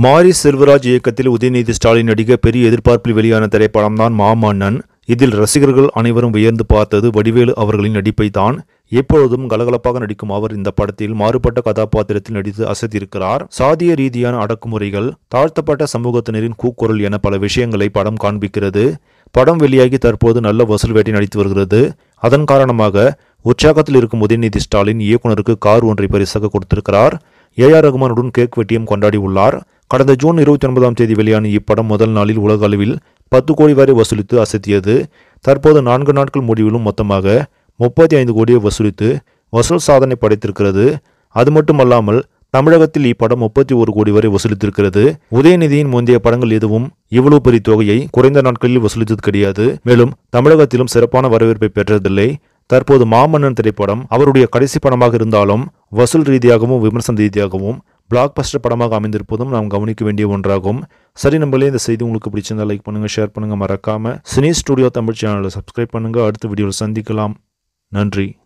மாரி செல்வராஜ் இயக்கத்தில் உதயநிதி ஸ்டாலின் நடிக்க பெரிய எதிர்பார்ப்பில் வெளியான திரைப்படம் தான் மாமன்னன் இதில் ரசிகர்கள் அனைவரும் வியந்து பார்த்தது வடிவேலு அவர்களின் நடிப்பை தான் எப்பொழுதும் கலகலப்பாக நடிக்கும் அவர் இந்த படத்தில் மாறுபட்ட கதாபாத்திரத்தில் நடித்து அசத்தியிருக்கிறார் சாதிய ரீதியான அடக்குமுறைகள் தாழ்த்தப்பட்ட சமூகத்தினரின் கூக்குரல் என பல விஷயங்களை படம் காண்பிக்கிறது படம் வெளியாகி தற்போது நல்ல வசூல் வேட்டை நடித்து வருகிறது அதன் காரணமாக உற்சாகத்தில் இருக்கும் உதயநிதி ஸ்டாலின் இயக்குனருக்கு கார் ஒன்றை பரிசாக கொடுத்திருக்கிறார் ஏ ஆர் ரகுமானுடன் கேக் வெட்டியும் கொண்டாடி உள்ளார் கடந்த ஜூன் இருபத்தி ஒன்பதாம் தேதி வெளியான இப்படம் முதல் நாளில் உலக அளவில் பத்து கோடி வரை வசூலித்து அசத்தியது தற்போது நான்கு நாட்கள் முடிவிலும் மொத்தமாக முப்பத்தி ஐந்து கோடியை வசூலித்து வசூல் சாதனை படைத்திருக்கிறது அது மட்டுமல்லாமல் தமிழகத்தில் இப்படம் முப்பத்தி ஒரு கோடி வரை வசூலித்திருக்கிறது உதயநிதியின் முந்தைய படங்கள் எதுவும் இவ்வளவு பெரிய தொகையை குறைந்த நாட்களில் வசூலித்தது கிடையாது மேலும் தமிழகத்திலும் சிறப்பான வரவேற்பை பெற்றதில்லை தற்போது மாமன்னன் திரைப்படம் அவருடைய கடைசி படமாக இருந்தாலும் வசூல் ரீதியாகவும் விமர்சன ரீதியாகவும் பிளாக் பஸ்டர் படமாக அமைந்திருப்பதும் நாம் கவனிக்க வேண்டிய ஒன்றாகும் சரி நம்மளே இந்த செய்தி உங்களுக்கு பிடிச்சிருந்தா லைக் பண்ணுங்க ஷேர் பண்ணுங்க மறக்காம சினி ஸ்டுடியோ தமிழ் சேனலை சப்ஸ்கிரைப் பண்ணுங்க அடுத்த வீடியோவில் சந்திக்கலாம் நன்றி